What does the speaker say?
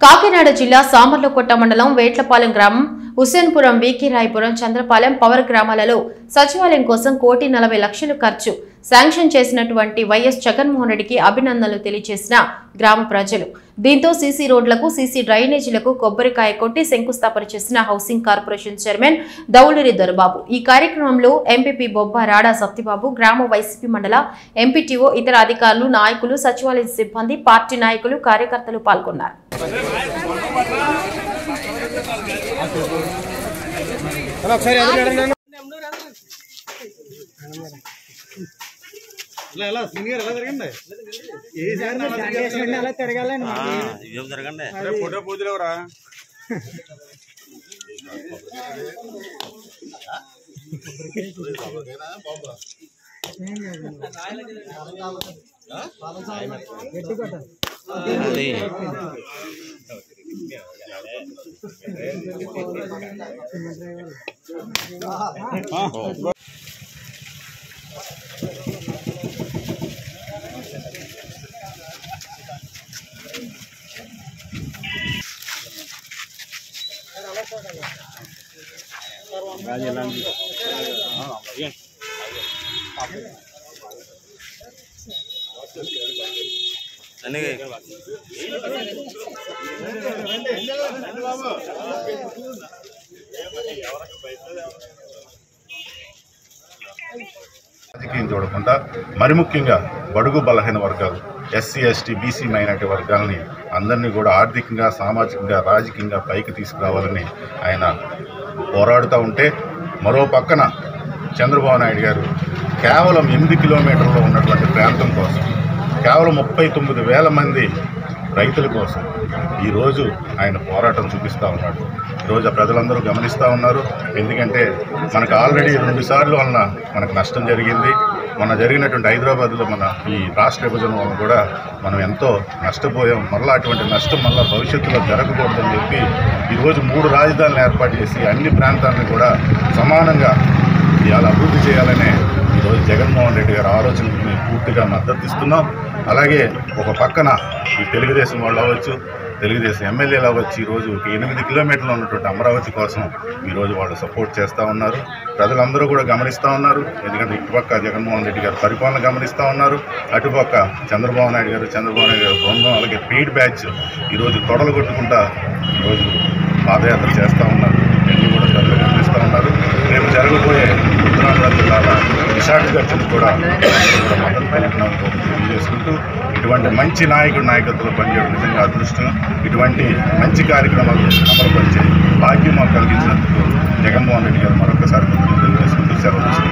కాకినాడ జిల్లా సామర్లకోట మండలం వేట్లపాలెం గ్రామం హుసేన్పురం వీకిరాయపురం చంద్రపాలెం పవర్ గ్రామాలలో సచివాలయం కోసం కోటి నలభై లక్షలు ఖర్చు శాంక్షన్ చేసినటువంటి వైఎస్ జగన్మోహన్ రెడ్డికి అభినందనలు తెలియజేసిన గ్రామ ప్రజలు దీంతో సీసీ రోడ్లకు సీసీ డ్రైనేజీలకు కొబ్బరికాయ కొట్టి శంకుస్థాపన చేసిన housing corporation chairman Dowluri Dorababu ఈ కార్యక్రమంలో ఎంపీపీ బొబ్బ రాడా సత్యబాబు గ్రామ వైసీపీ మండల ఎంపీటీఓ ఇతర అధికారులు నాయకులు సచివాలయ సిబ్బంది పార్టీ నాయకులు కార్యకర్తలు పాల్గొన్నారు ఇలా ఎలా సీనియర్ ఎలా జరగండి ఏ అలా తిరగాలని ఇవేం జరగండి ఫోటో పూజలేవరా అది అన్నీ రాజకీయం చూడకుండా మరి ముఖ్యంగా బడుగు బలహీన వర్గాలు ఎస్సీ ఎస్టీ బీసీ మైనార్టీ వర్గాలని అందరినీ కూడా ఆర్థికంగా సామాజికంగా రాజకీయంగా పైకి తీసుకురావాలని ఆయన పోరాడుతూ ఉంటే మరో పక్కన చంద్రబాబు నాయుడు గారు కేవలం ఎనిమిది కిలోమీటర్లో ఉన్నటువంటి ప్రాంతం కోసం కేవలం ముప్పై తొమ్మిది వేల మంది రైతుల కోసం ఈరోజు ఆయన పోరాటం చూపిస్తూ ఉన్నాడు ఈరోజు ప్రజలందరూ గమనిస్తూ ఉన్నారు ఎందుకంటే మనకు ఆల్రెడీ రెండు సార్లు వలన మనకు నష్టం జరిగింది మన జరిగినటువంటి హైదరాబాద్లో మన ఈ రాష్ట్ర విభజన వలన కూడా మనం ఎంతో నష్టపోయాం మళ్ళీ అటువంటి నష్టం మళ్ళీ భవిష్యత్తులో జరగకూడదని చెప్పి ఈరోజు మూడు రాజధానులు ఏర్పాటు చేసి అన్ని ప్రాంతాలను కూడా సమానంగా ఇవాళ అభివృద్ధి చేయాలనే ఈరోజు జగన్మోహన్ రెడ్డి గారి ఆలోచనకు మేము పూర్తిగా మద్దతు ఇస్తున్నాం అలాగే ఒక పక్కన ఈ తెలుగుదేశం వాళ్ళు అవ్వచ్చు తెలుగుదేశం ఎమ్మెల్యేలు అవ్వచ్చు ఈరోజు ఒక ఎనిమిది కిలోమీటర్లు ఉన్నటువంటి అమరావతి కోసం ఈరోజు వాళ్ళు సపోర్ట్ చేస్తూ ఉన్నారు ప్రజలందరూ కూడా గమనిస్తూ ఉన్నారు ఎందుకంటే ఇటుపక్క జగన్మోహన్ రెడ్డి గారు పరిపాలన గమనిస్తూ ఉన్నారు అటుపక్క చంద్రబాబు నాయుడు గారు చంద్రబాబు నాయుడు గారు బృందం అలాగే పెయిడ్ బ్యాచ్ ఈరోజు తొడలు కొట్టుకుంటా ఈరోజు పాదయాత్ర చేస్తూ ఉన్నారు ఇవన్నీ కూడా ప్రజలు గమనిస్తూ ఉన్నారు రేపు జరగబోయే ఉత్తరాంధ్ర జిల్లాల విశాఖ చర్చకు కూడా అందరూ కూడా మద్దతు పలుకుతున్నామని తెలియజేసుకుంటూ ఇటువంటి మంచి నాయకుడు నాయకత్వంలో పనిచేయడం నిజంగా అదృష్టం ఇటువంటి మంచి కార్యక్రమాలు అమలుపరిచే భాగ్యం మాకు కలిగించినందుకు జగన్మోహన్ రెడ్డి గారు మరొకసారి కృతజ్ఞతలు తెలియజేసుకుంటూ సెలవు తీసుకుంటున్నాను.